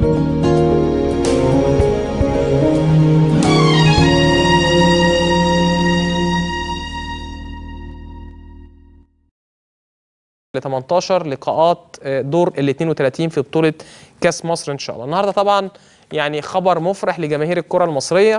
ل 18 لقاءات آه، دور ال 32 في بطوله كاس مصر ان شاء الله. النهارده طبعا يعني خبر مفرح لجماهير الكره المصريه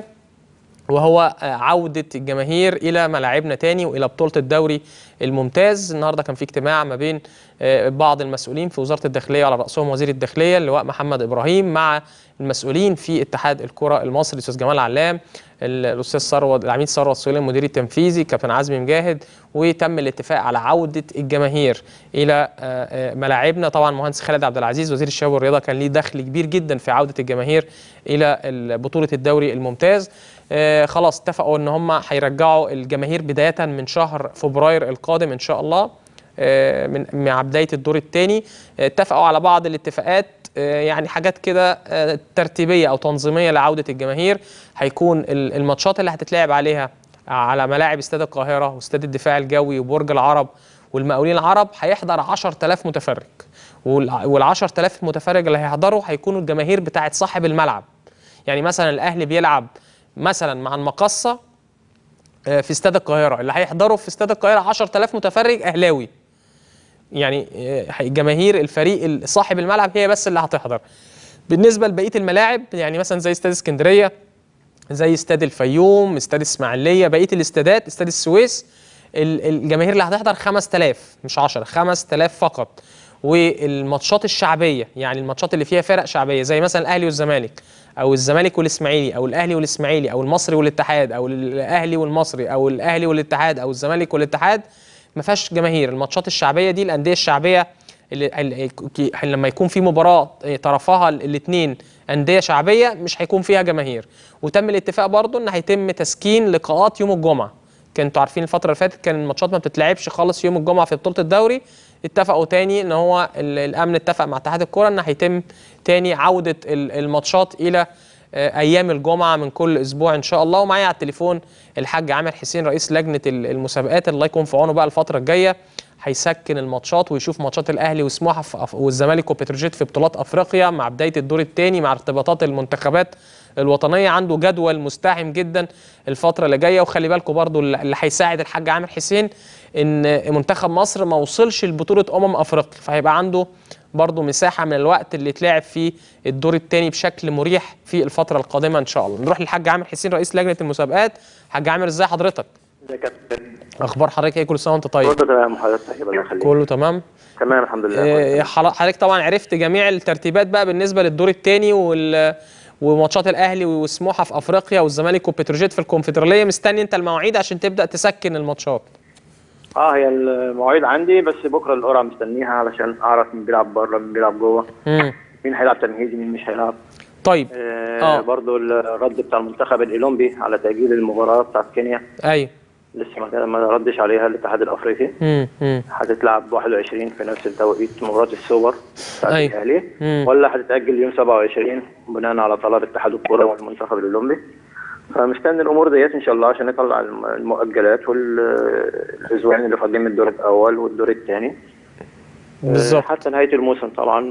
وهو آه، عودة الجماهير إلى ملاعبنا تاني وإلى بطولة الدوري الممتاز النهاردة كان في اجتماع ما بين آه، بعض المسؤولين في وزارة الداخلية على رأسهم وزير الداخلية اللواء محمد إبراهيم مع المسؤولين في اتحاد الكرة المصري الأستاذ جمال علام ال- الأستاذ ثروت العميد ثروت سليم المدير التنفيذي كابتن عزمي مجاهد وتم الاتفاق على عودة الجماهير إلى آه، آه، ملاعبنا طبعا مهندس خالد عبد العزيز وزير الشباب والرياضة كان ليه دخل كبير جدا في عودة الجماهير إلى ال- بطولة الدوري الممتاز آه، خلاص اتفقوا ان هم هيرجعوا الجماهير بدايه من شهر فبراير القادم ان شاء الله آه، من مع بدايه الدور الثاني اتفقوا على بعض الاتفاقات آه، يعني حاجات كده آه، ترتيبيه او تنظيميه لعوده الجماهير هيكون ال- الماتشات اللي هتتلعب عليها على ملاعب استاد القاهره واستاد الدفاع الجوي وبرج العرب والمقاولين العرب هيحضر 10000 متفرج وال 10000 متفرج اللي هيحضروا هيكونوا الجماهير بتاعت صاحب الملعب يعني مثلا الاهلي بيلعب مثلا مع المقصه آه، في استاد القاهره اللي هيحضروا في استاد القاهره 10000 متفرج اهلاوي يعني آه، جماهير الفريق صاحب الملعب هي بس اللي هتحضر بالنسبه لبقيه الملاعب يعني مثلا زي استاد اسكندريه زي استاد الفيوم استاد اسماعيليه بقيه الاستادات استاد السويس ال- الجماهير اللي هتحضر 5000 مش 10 5000 فقط والماتشات الشعبيه يعني الماتشات اللي فيها فرق شعبيه زي مثلا الاهلي والزمالك او الزمالك والاسماعيلي او الاهلي والاسماعيلي او المصري والاتحاد او الاهلي والمصري او الاهلي والاتحاد او الزمالك والاتحاد ما فيهاش جماهير الماتشات الشعبيه دي الانديه الشعبيه اللي اللي- كي- لما يكون في مباراه طرفها الاثنين انديه شعبيه مش هيكون فيها جماهير وتم الاتفاق برضو ان هيتم تسكين لقاءات يوم الجمعه كان انتوا عارفين الفتره اللي فاتت كان الماتشات ما بتتلعبش خالص يوم الجمعه في بطوله الدوري اتفقوا تاني ان هو ال- الامن اتفق مع اتحاد الكره ان هيتم تاني عوده ال- الماتشات الى آه، ايام الجمعه من كل اسبوع ان شاء الله ومعايا على التليفون الحاج عامر حسين رئيس لجنه ال- المسابقات الله يكون في عونه بقى الفتره الجايه هيسكن الماتشات ويشوف ماتشات الاهلي وسموحه في أف- والزمالك وبتروجيت في بطولات افريقيا مع بدايه الدور الثاني مع ارتباطات المنتخبات الوطنيه عنده جدول مزدحم جدا الفتره اللي جايه وخلي بالكم برضو اللي اللي هيساعد الحاج عامر حسين ان منتخب مصر ما وصلش لبطوله امم افريقيا فهيبقى عنده برضو مساحه من الوقت اللي يتلعب فيه الدور الثاني بشكل مريح في الفتره القادمه ان شاء الله نروح للحاج عامر حسين رئيس لجنه المسابقات حاج عامر ازاي حضرتك ازيك يا كابتن اخبار حضرتك ايه كل سنه وانت طيب كله تمام حضرتك طيب الله يخليك كله تمام تمام الحمد لله إيه، كويس. حضر- حضرتك طبعا عرفت جميع الترتيبات بقى بالنسبه للدور الثاني وال وماتشات الاهلي وسموحه في افريقيا والزمالك وبتروجيت في الكونفدراليه مستني انت المواعيد عشان تبدا تسكن الماتشات اه هي المواعيد عندي بس بكره القرعه مستنيها علشان اعرف مين بيلعب بره مين بيلعب جوه امم مين هيلعب تمهيدي مين مش هيلعب طيب آه آه. برضو الرد بتاع المنتخب الاولمبي على تاجيل المباراه بتاعت كينيا ايوه لسه ما ما ردش عليها الاتحاد الافريقي امم امم هتتلعب 21 في نفس التوقيت مباراه السوبر بتاعت أيوة. الاهلي مم. ولا هتتاجل يوم 27 بناء على طلب اتحاد الكوره والمنتخب الاولمبي فمستني الامور ديت ان شاء الله عشان نطلع الم- المؤجلات والاسبوعين اللي فاضلين من الدور الاول والدور الثاني بالظبط حتى نهايه الموسم طبعا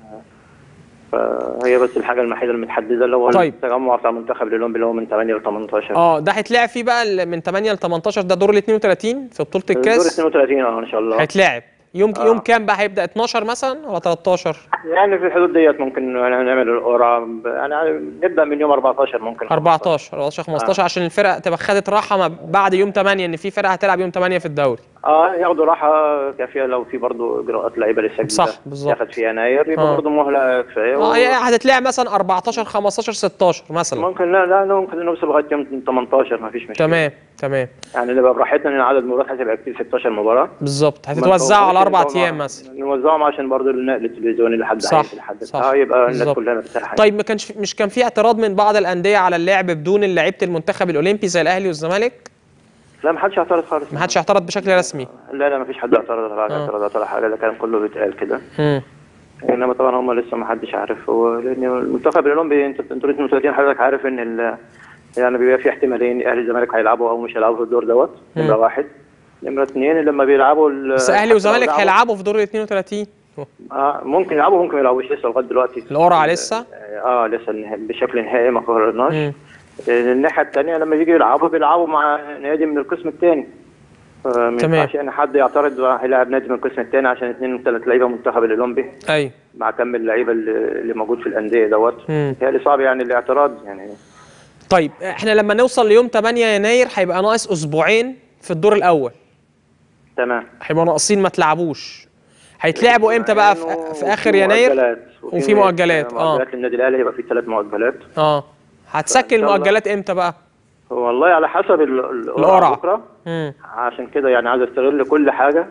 فهي بس الحاجه الوحيده المتحدده اللي هو طيب. التجمع بتاع المنتخب الاولمبي اللي هو من 8 ل 18 اه ده هيتلعب فيه بقى ال- من 8 ل 18 ده دور ال 32 في بطوله الدور الكاس 32 اه ان شاء الله هيتلعب يوم آه. يوم كام بقى هيبدا 12 مثلا ولا 13 يعني في الحدود ديت ممكن نعمل القرعه ب- يعني نبدا من يوم 14 ممكن 14 14 15 عشان الفرق تبقى خدت راحه ما بعد يوم 8 ان في فرق هتلعب يوم 8 في الدوري اه ياخدوا راحه كافيه لو في برضه اجراءات لعيبه لسه جديده صح، بالظبط. تاخد في يناير يبقى آه. برضه مهله كفايه اه و- يعني هتتلعب مثلا 14 15 16 مثلا ممكن لا لا لا، ممكن نوصل لغايه يوم 18 ما فيش مشكله تمام تمام يعني نبقى براحتنا ان عدد المباريات هتبقى كتير 16 مباراه بالظبط هتتوزعوا على اربع ايام مثلا نوزعهم عشان برضه النقل التلفزيوني لحد صح، عايز لحد صح. اه يبقى الناس بالظبط. كلها مرتاحه طيب ما كانش مش كان في اعتراض من بعض الانديه على اللعب بدون لعيبه المنتخب الاولمبي زي الاهلي والزمالك لا ما حدش اعترض خالص ما حدش اعترض بشكل رسمي لا لا ما فيش حد اعترض ولا آه. اعترض ولا حاجه ده كان كله بيتقال كده امم انما طبعا هم لسه ما حدش عارف هو لان المنتخب الاولمبي انت انتوا 32 حضرتك عارف ان ال يعني بيبقى في احتمالين اهلي الزمالك هيلعبوا او مش هيلعبوا في الدور دوت نمره واحد نمره اثنين لما بيلعبوا ال- بس اهلي حتى لو وزمالك لعبوا- هيلعبوا في دور ال 32 اه ممكن يلعبوا ممكن ما يلعبوش لسه لغايه دلوقتي القرعه لسه اه لسه النها- بشكل نهائي ما قررناش مم. الناحيه الثانيه لما يجي يلعبوا بيلعبوا مع نادي من القسم الثاني ما تمام. ينفعش ان حد يعترض هيلاعب نادي من القسم الثاني عشان اثنين ثلاث لعيبه منتخب الاولمبي ايوه مع كم اللعيبه اللي اللي موجود في الانديه دوت مم. متهيألي صعب يعني الاعتراض يعني طيب احنا لما نوصل ليوم 8 يناير هيبقى ناقص اسبوعين في الدور الاول تمام هيبقوا ناقصين ما تلعبوش هيتلعبوا امتى بقى في, في اخر وفي يناير مؤجلات. وفي مؤجلات، اه. مؤجلات للنادي الاهلي هيبقى في ثلاث مؤجلات اه هتسكن فإن شاء الله. المؤجلات امتى بقى والله على حسب ال- ال- القرعة. بكره امم عشان كده يعني عايز استغل كل حاجه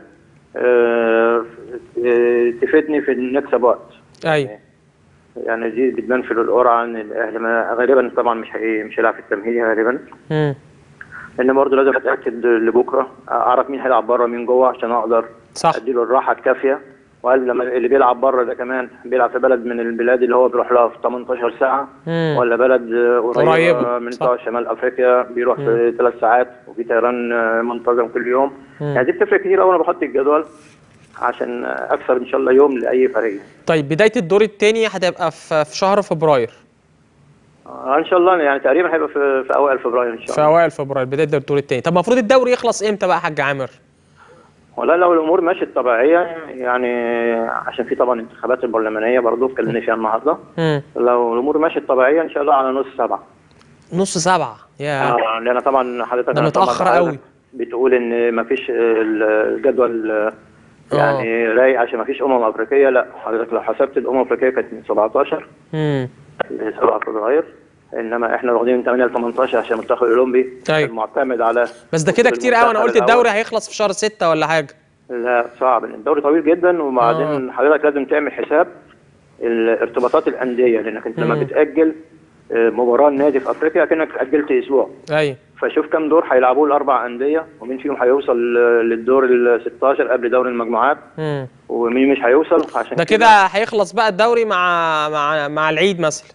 آه، آه، تفيدني في إن نكسب وقت ايوه يعني دي بتبان في القرعه ان الاهلي ما- غالبا طبعا مش هي مش هيلعب في التمهيدي غالبا امم لان برضه لازم اتاكد لبكره اعرف مين هيلعب بره مين جوه عشان اقدر صح اديله الراحه الكافيه وقال لما اللي بيلعب بره ده كمان بيلعب في بلد من البلاد اللي هو بيروح لها في 18 ساعه مم. ولا بلد آه، قريبه قريبة، من صح. بتوع شمال افريقيا بيروح في ثلاث ساعات وفي طيران آه، منتظم كل يوم مم. يعني دي بتفرق كتير قوي انا بحط الجدول عشان آه، اكسب ان شاء الله يوم لاي فريق طيب بدايه الدور الثاني هتبقى في في شهر فبراير آه، ان شاء الله يعني تقريبا هيبقى في, في اوائل فبراير ان شاء في الله اوائل فبراير بدايه الدور الثاني طب المفروض الدوري يخلص امتى بقى يا حاج عامر والله لو الامور مشيت طبيعيه يعني عشان في طبعا انتخابات البرلمانيه برضه اتكلمنا فيها النهارده امم لو الامور مشيت طبيعيه ان شاء الله على نص سبعه نص سبعة يا آه لان طبعا حضرتك ده أنا طبعاً متأخر حضرتك قوي. بتقول ان مفيش الجدول يعني رايق عشان مفيش امم افريقيه لا حضرتك لو حسبت الامم الافريقيه كانت من 17 امم ل 7 فبراير انما احنا واخدين من 8 ل 18 عشان المنتخب الاولمبي أيوة. المعتمد على بس ده كده كتير قوي انا قلت المنتخب الدوري الأول. هيخلص في شهر ستة ولا حاجه لا صعب لأن الدوري طويل جدا وبعدين حضرتك لازم تعمل حساب الارتباطات الانديه لانك انت لما مم. بتاجل آه، مباراه النادي في افريقيا كانك اجلت اسبوع ايوه فشوف كم دور هيلعبوه الاربع انديه ومين فيهم هيوصل آه، للدور ال 16 قبل دوري المجموعات امم ومين مش هيوصل عشان ده كده هيخلص بقى الدوري مع مع مع العيد مثلا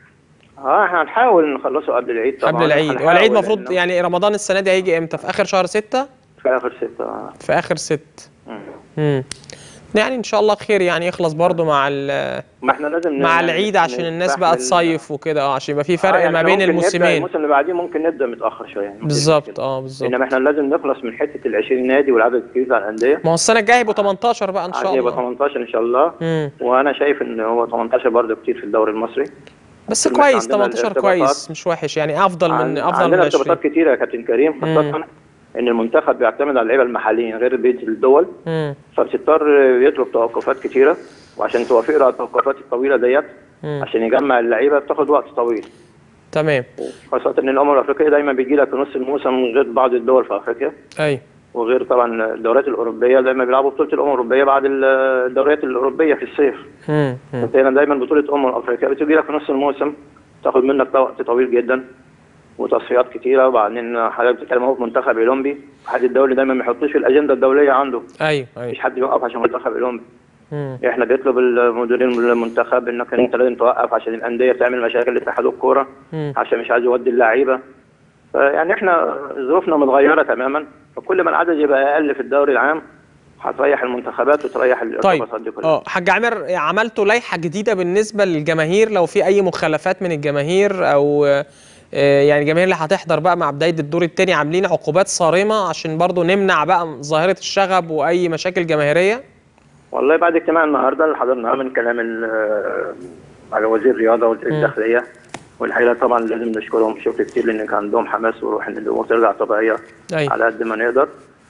اه احنا هنحاول نخلصه قبل العيد طبعا قبل العيد هنحاول والعيد المفروض لأنه يعني رمضان السنه دي هيجي امتى في اخر شهر ستة في اخر ستة آه. في اخر ست مم. امم يعني ان شاء الله خير يعني يخلص برضو مع ال- ما احنا لازم مع يعني العيد عشان الناس بقى نستحمل- تصيف وكده اه عشان يبقى في آه، فرق يعني ما إحنا بين ممكن نبدأ الموسمين الموسم اللي بعديه ممكن نبدا متاخر شويه يعني مفيش بالظبط مشكلة. اه بالظبط انما احنا لازم نخلص من حته ال 20 نادي والعدد الكبير بتاع الانديه ما هو السنه الجايه هيبقوا 18 بقى ان شاء عايز يبقى الله 18 ان شاء الله امم وانا شايف ان هو 18 برضه كتير في الدوري المصري بس طول ما إحنا كويس عندنا 18 الارتباطات. كويس مش وحش يعني افضل من عن- افضل من عندنا 20 ارتباطات كتيره يا كابتن كريم خاصه ان المنتخب بيعتمد على اللعيبه المحليين غير بقيه الدول امم فبتضطر يطلب توقفات كتيره وعشان توافق له على التوقفات الطويله ديت مم. عشان يجمع اللعيبه بتاخد وقت طويل تمام خاصه ان الامم الافريقيه دايما بيجي لك في نص الموسم غير بعض الدول في افريقيا ايوه وغير طبعا الدوريات الاوروبيه دايما بيلعبوا بطوله الامم الاوروبيه بعد الدوريات الاوروبيه في الصيف امم أمم. انت هنا دايما بطوله امم افريقيا بتجي لك في نص الموسم تاخد منك وقت طويل جدا وتصفيات كتيره وبعدين حضرتك بتتكلم اهو في منتخب اولمبي الاتحاد الدولي دايما ما يحطوش في الاجنده الدوليه عنده ايوه مفيش ايوه حد يوقف عشان منتخب اولمبي امم احنا بيطلب المديرين المنتخب انك انت لازم توقف عشان الانديه بتعمل مشاكل لاتحاد الكوره مم. عشان مش عايز يودي اللعيبه يعني احنا ظروفنا متغيره تماما فكل ما العدد يبقى اقل في الدوري العام هتريح المنتخبات وتريح طيب الارتباطات دي كلها اه حاج عامر عملتوا لائحه جديده بالنسبه للجماهير لو في اي مخالفات من الجماهير او آه، يعني الجماهير اللي هتحضر بقى مع بدايه الدور الثاني عاملين عقوبات صارمه عشان برضو نمنع بقى ظاهره الشغب واي مشاكل جماهيريه والله بعد اجتماع النهارده اللي حضرناه من كلام ال- على وزير الرياضه ووزير مم. الداخليه والحقيقه طبعا لازم نشكرهم شكر كتير لان كان عندهم حماس وروح ان الامور ترجع طبيعيه ايوه على قد ما نقدر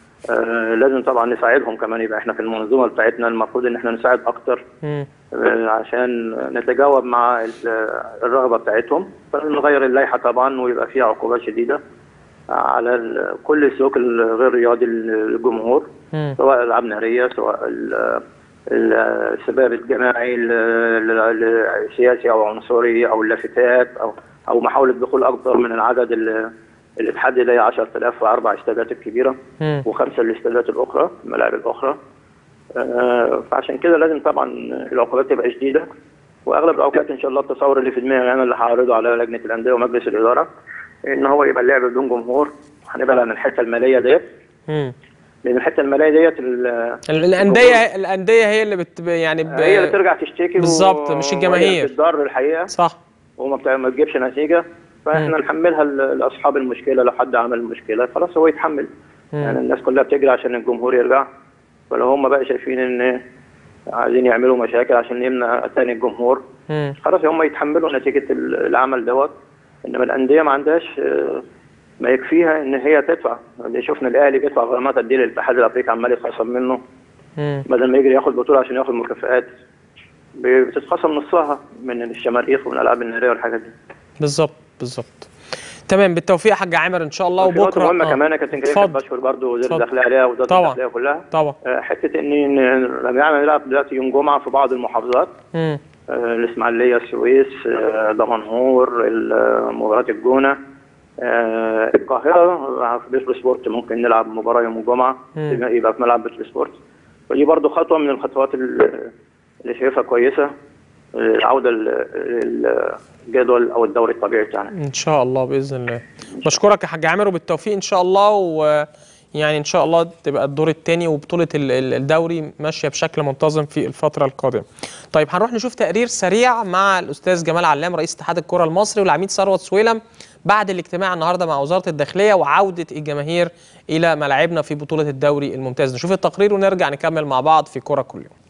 آه لازم طبعا نساعدهم كمان يبقى احنا في المنظومه بتاعتنا المفروض ان احنا نساعد اكتر مم. آه عشان نتجاوب مع ال- الرغبه بتاعتهم فنغير اللائحه طبعا ويبقى فيها عقوبات شديده على ال- كل السلوك الغير رياضي للجمهور مم. سواء العاب ناريه سواء ال- ال- السباب الجماعي ال- ال- السياسي او عنصري او اللافتات او او محاوله دخول اكثر من العدد اللي اللي اتحدد هي 10000 في اربع استادات الكبيره مم. وخمسه الاستادات الاخرى الملاعب الاخرى آه، فعشان كده لازم طبعا العقوبات تبقى شديده واغلب العقوبات ان شاء الله التصور اللي في دماغي انا اللي هعرضه على لجنه الانديه ومجلس الاداره ان هو يبقى اللعب بدون جمهور هنبعد عن الحته الماليه ديت مم. لان الحته الماليه ديت ال- ال- الانديه الانديه هي اللي بت يعني ب... هي اللي ترجع تشتكي بالظبط، و- مش وهي الجماهير. بتضر الحقيقه صح وما بتاع ما تجيبش نتيجه فاحنا نحملها ل- لاصحاب المشكله لو حد عمل مشكله خلاص هو يتحمل يعني الناس كلها بتجري عشان الجمهور يرجع فلو هم بقى شايفين ان عايزين يعملوا مشاكل عشان يمنع تاني الجمهور مم. خلاص هم يتحملوا نتيجه ال- العمل دوت انما الانديه ما عندهاش آه، ما يكفيها ان هي تدفع اللي شفنا الاهلي بيدفع غرامات قد ايه للاتحاد الافريقي عمال يتخصم منه مم. بدل ما يجري ياخد بطوله عشان ياخد مكافآت بتتخصم نصها من الشماريخ ومن الالعاب الناريه والحاجات دي بالظبط بالظبط تمام بالتوفيق يا حاج عامر ان شاء الله وفي نقطة وبكره مهمه آه. كمان يا كابتن كريم اتفضل. بشكر برضه وزير اتفضل. الداخليه عليها ووزاره طبعا. الداخليه كلها طبعا آه، حته ان إن لما يعمل يلعب دلوقتي يوم جمعه في بعض المحافظات مم. آه، الاسماعيليه السويس آه، دمنهور ال- مباراه الجونه آه، القاهره في بيترو سبورت ممكن نلعب مباراه يوم الجمعه مم. يبقى يبقى في ملعب بيترو سبورت ودي برضه خطوه من الخطوات ال- اللي شايفها كويسه آه، العوده ل- للجدول او الدوري الطبيعي بتاعنا ان شاء الله باذن الله بشكرك يا حاج عامر وبالتوفيق ان شاء الله ويعني ان شاء الله تبقى الدور الثاني وبطوله ال- ال- الدوري ماشيه بشكل منتظم في الفتره القادمه. طيب هنروح نشوف تقرير سريع مع الاستاذ جمال علام رئيس اتحاد الكره المصري والعميد ثروت سويلم بعد الاجتماع النهارده مع وزاره الداخليه وعوده الجماهير الى ملاعبنا في بطوله الدوري الممتاز. نشوف التقرير ونرجع نكمل مع بعض في كره كل يوم.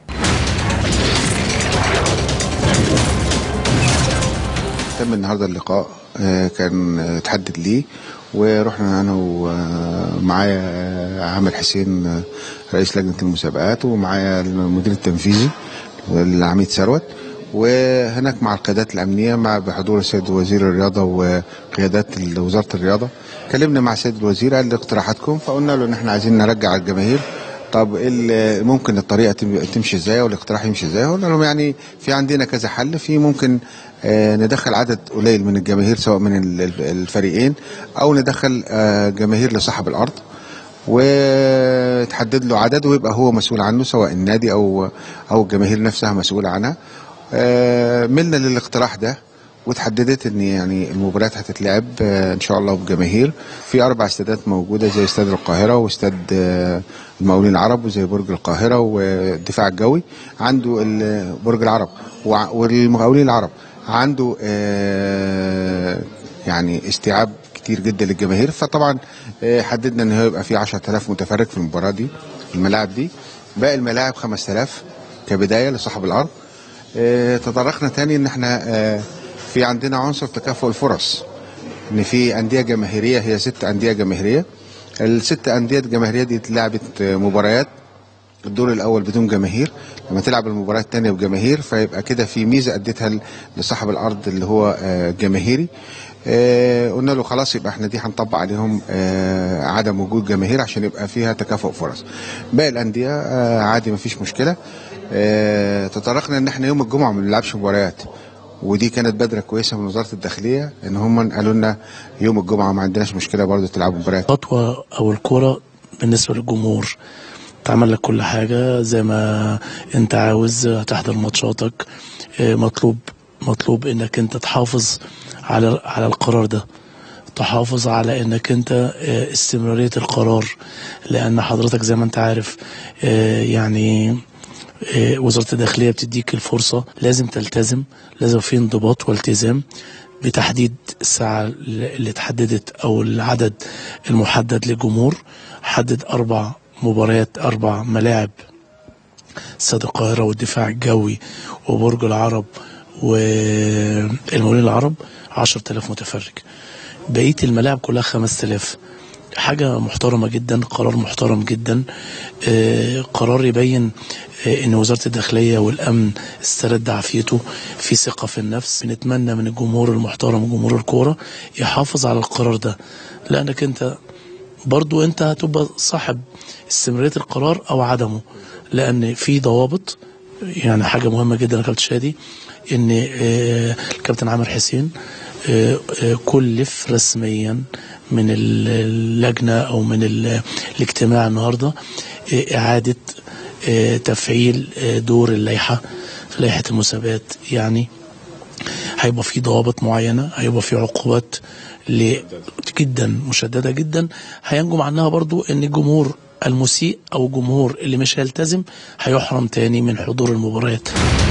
تم النهارده اللقاء آه، كان آه، اتحدد ليه ورحنا انا ومعايا آه، عامر حسين آه، رئيس لجنه المسابقات ومعايا المدير التنفيذي العميد ثروت وهناك مع القيادات الامنيه مع بحضور السيد وزير الرياضه وقيادات وزاره الرياضه كلمنا مع السيد الوزير قال لي اقتراحاتكم فقلنا له ان احنا عايزين نرجع الجماهير طب إيه ال- ممكن الطريقه تم- تمشي ازاي والاقتراح يمشي ازاي قلنا لهم يعني في عندنا كذا حل في ممكن آه، ندخل عدد قليل من الجماهير سواء من ال- ال- الفريقين او ندخل آه، جماهير لصاحب الارض وتحدد له عدد ويبقى هو مسؤول عنه سواء النادي او او الجماهير نفسها مسؤوله عنها آه، ملنا للاقتراح ده وتحددت ان يعني المباريات هتتلعب آه، ان شاء الله بجماهير في اربع استادات موجوده زي استاد القاهره واستاد آه، المقاولين العرب وزي برج القاهره والدفاع الجوي عنده ال- برج العرب وع- والمقاولين العرب عنده آه، يعني استيعاب كتير جدا للجماهير فطبعا آه، حددنا ان هو يبقى في 10000 متفرج في المباراه دي في الملاعب دي باقي الملاعب 5000 كبدايه لصاحب الارض آه، تطرقنا تاني ان احنا آه، في عندنا عنصر تكافؤ الفرص ان في انديه جماهيريه هي ست انديه جماهيريه الست انديه جماهيريه دي اتلعبت آه، مباريات الدور الاول بدون جماهير لما تلعب المباراه الثانيه بجماهير فيبقى كده في ميزه اديتها ل- لصاحب الارض اللي هو آه، جماهيري آه، قلنا له خلاص يبقى احنا دي هنطبق عليهم آه، عدم وجود جماهير عشان يبقى فيها تكافؤ فرص باقي الانديه آه، عادي مفيش مشكله آه، تطرقنا ان احنا يوم الجمعه ما بنلعبش مباريات ودي كانت بادره كويسه من وزاره الداخليه ان هم قالوا لنا يوم الجمعه ما عندناش مشكله برضه تلعبوا مباريات خطوة أو الكرة بالنسبة للجمهور تعمل لك كل حاجة زي ما أنت عاوز هتحضر ماتشاتك آه، مطلوب مطلوب إنك أنت تحافظ على على القرار ده تحافظ على انك انت آه، استمرارية القرار لان حضرتك زي ما انت عارف آه، يعني آه، وزارة الداخلية بتديك الفرصة لازم تلتزم لازم في انضباط والتزام بتحديد الساعة اللي اتحددت أو العدد المحدد للجمهور حدد أربع مباريات أربع ملاعب استاد القاهرة والدفاع الجوي وبرج العرب والمولين العرب 10000 متفرج بقية الملاعب كلها 5000 حاجة محترمة جدا قرار محترم جدا آه، قرار يبين آه، ان وزارة الداخلية والامن استرد عافيته في ثقة في النفس بنتمنى من الجمهور المحترم جمهور الكورة يحافظ على القرار ده لانك انت برضو انت هتبقى صاحب استمرارية القرار او عدمه لان في ضوابط يعني حاجة مهمة جدا يا كابتن شادي ان آه، الكابتن عامر حسين آه، آه، كلف رسميا من ال- اللجنة او من ال- الاجتماع النهاردة آه، اعادة آه، تفعيل آه، دور اللائحة في لائحة المسابقات يعني هيبقى في ضوابط معينة هيبقى في عقوبات ل- جدا مشددة جدا هينجم عنها برضو ان الجمهور المسيء او الجمهور اللي مش هيلتزم هيحرم تاني من حضور المباريات